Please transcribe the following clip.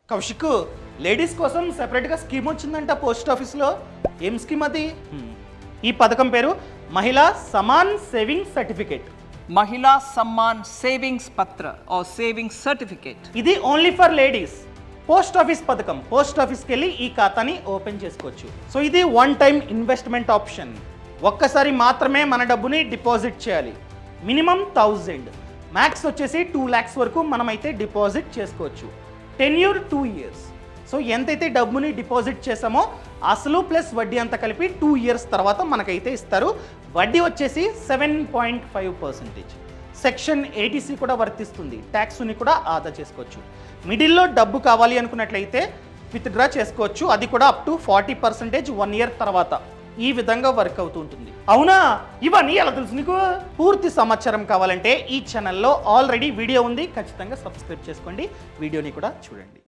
Kaushik ladies కోసం సెపరేట్గా scheme వచ్చిందంట పోస్ట్ ఆఫీస్లో ఏం స్కీమ్ అది హ్మ్. ఈ పథకం పేరు Mahila Samman saving certificate Mahila Samman Savings Patra or Savings Certificate. ఇది only for ladies post office పథకం పోస్ట్ ఆఫీస్కి వెళ్ళి ఈ ఖాతాని ఓపెన్ చేసుకోవచ్చు సో ఇది వన్ టైం ఇన్వెస్ట్మెంట్ ఆప్షన్ ఒక్కసారి మాత్రమే మన డబ్బుని డిపాజిట్ చేయాలి మినిమం థౌజండ్ మ్యాక్స్ వచ్చేసి టూ ల్యాక్స్ వరకు మనమైతే డిపాజిట్ చేసుకోవచ్చు టెన్యూర్ టూ ఇయర్స్ సో ఎంతైతే డబ్బుని డిపాజిట్ చేసామో అసలు ప్లస్ వడ్డీ అంతా కలిపి టూ ఇయర్స్ తర్వాత మనకైతే ఇస్తారు వడ్డీ వచ్చేసి seven point five percentage section eighty C కూడా వర్తిస్తుంది ట్యాక్స్ని కూడా ఆదా చేసుకోవచ్చు మిడిల్లో డబ్బు కావాలి అనుకున్నట్లయితే విత్డ్రా చేసుకోవచ్చు అది కూడా up to forty percentage one year తర్వాత ఈ విధంగా వర్క్ అవుతూ ఉంటుంది అవునా ఇవన్నీ ఎలా తెలుసు నీకు పూర్తి సమాచారం కావాలంటే ఈ ఛానల్లో ఆల్రెడీ వీడియో ఉంది ఖచ్చితంగా సబ్స్క్రైబ్ చేసుకోండి వీడియోని కూడా చూడండి